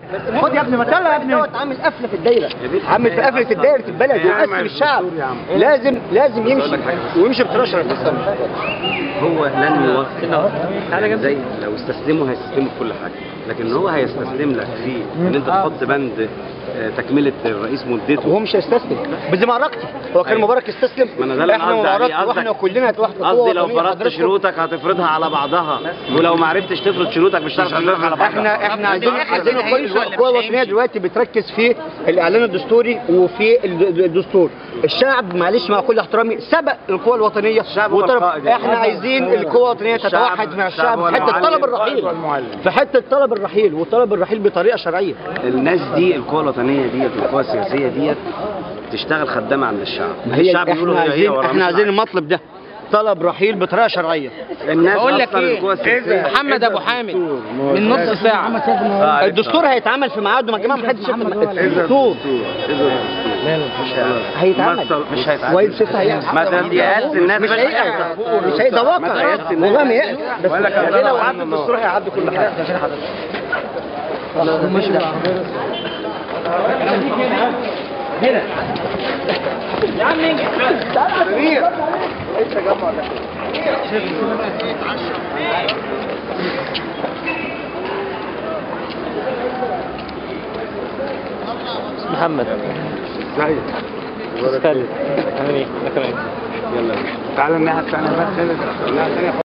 خد يا ابني ما تلا يا ابني دوت عامل قفله في الدايره بنت عامل في إيه؟ قفله الدايره في البلد يا عم ويقسم الشعب الدستور يا عم. لازم لازم يمشي لك حاجة. ويمشي بطريقه شرعيه هو لن يوفق يعني زي لو استسلموا هيستسلموا في كل حاجه لكن هو هيستسلم لك في ان انت تحط بند آه، تكمله الرئيس مدته وهو مش هيستسلم بديمقراطي هو كان أيوة. مبارك استسلم ما انا ده اللي احنا قصدي عليه. مبارك واحنا قصدك- كلنا واحده قوة قصدي لو وطنية. فرضت حضرتك- شروطك هتفرضها على بعضها ولو ما عرفتش تفرض شروطك مش هتعرف تفرضها على بعضها احنا احنا عايزين الآخر عايزين ده كل هيمشي ولا القوى مش الوطنيه هيمشي؟ دلوقتي بتركز في الاعلان الدستوري وفي ال- الدستور الشعب معلش مع كل احترامي سبق القوى الوطنيه الشعب هو وطلب القائد. احنا عايزين القوى الوطنيه الشعب- تتوحد مع الشعب الشعب هو في حته المعلم. طلب الرحيل في حته طلب الرحيل وطلب الرحيل بطريقه شرعيه الناس دي القوى الوطنيه ديت والقوى السياسيه ديت تشتغل خدامه عند الشعب ما هي الشعب يقولوا احنا هي هي عايزين ورا احنا مش عايزين معاك. المطلب ده طلب رحيل بطريقه شرعيه الناس بقول لك أصلاً ايه القوى السياسيه محمد ابو حامد من نص ساعه آه، الدستور هيتعمل في ميعاده ما يا جماعه ما حدش يكتب الدستور هيتعمل مثل- مش هيتعمل كويس شفت هيعمل ما تيأس الناس مش بس هيئة مش هيئة ده ما واقع تيأس الناس. والله ما يئس بس ولا كان يعني لو ضرر عدى عنه الدستور هيعدي كل حاجه محمد ازيك استاذ عامل ايه؟ يلا تعالى الناحيه الثانيه بس